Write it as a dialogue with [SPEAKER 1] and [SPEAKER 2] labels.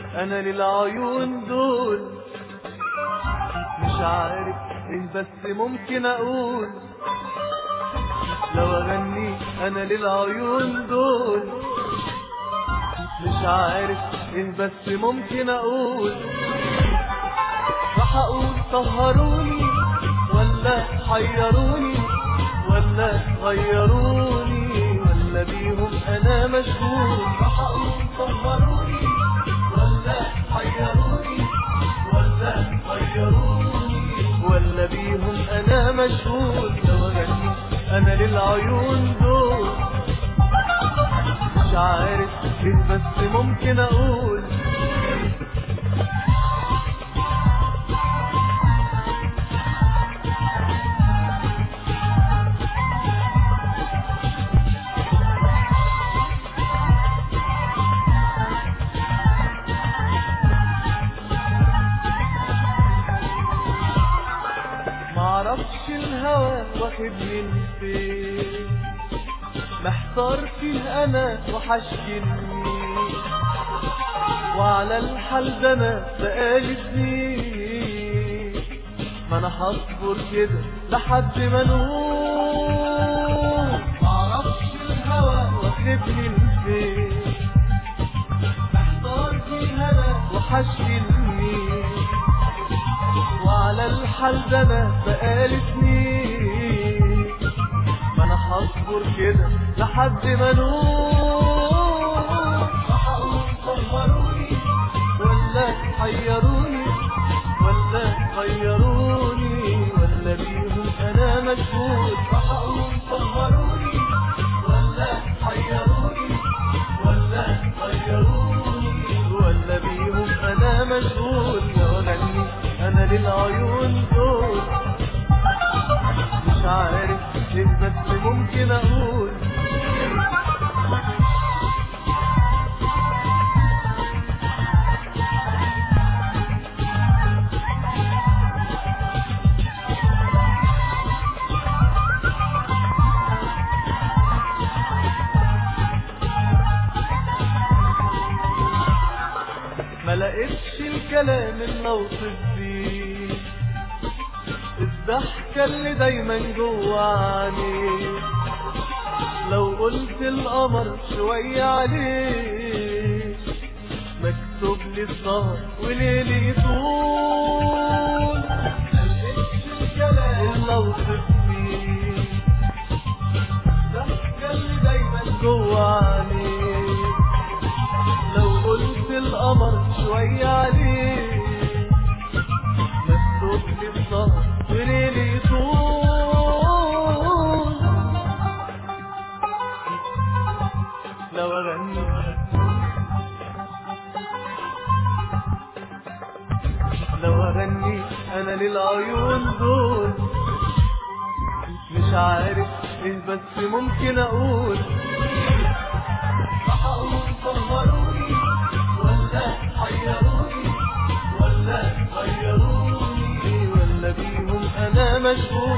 [SPEAKER 1] انا للعيون دول مش عارف ايه بس ممكن اقول لو اغني انا للعيون دول مش عارف ايه بس ممكن اقول راح اقول طهروني ولا حيروني ولا غيروني ولا بيهم انا مشغول راح اقول طهروني ولا حيروني ولا غيروني ولا بيهم انا مشغول لو اغني انا للعيون دول مش عارف ايه بس ممكن اقول معرفش الهوى واخدني لفين محتار فيه انا وحشكني وعلى الحال ده انا بقالي سنين ما انا هصبر كده لحد ما نقول معرفش الهوى واخدني لفين محتار فيه انا وحشكني وعلى الحال ده انا بقالي سنين ما انا هصبر كده لحد ما نقول صهروني ولا حيروني ولا غيروني ولا بيهم انا مشغول فهقول صهروني ولا حيروني ولا غيروني ولا بيهم انا مشغول لو اغني انا للعيون دول مش عارف ايه بس ممكن اقول ما لقيتش الكلام اللي اوصف بيه الضحكة اللي دايما جوا عينيه لو قلت القمر شوية عليه مكتوب لي السهر وليلي طول ملقتش الكلام اللي اوصف بيه الضحكة اللي دايما جوا عينيه لو قلت القمر شوية عليه مكتوب لي السهر وليلي طول لو اغني لو اغني انا للعيون دول مش عارف ايه بس ممكن اقول هقول صهروني ولا حيروني ولا غيروني ولا بيهم انا مشغول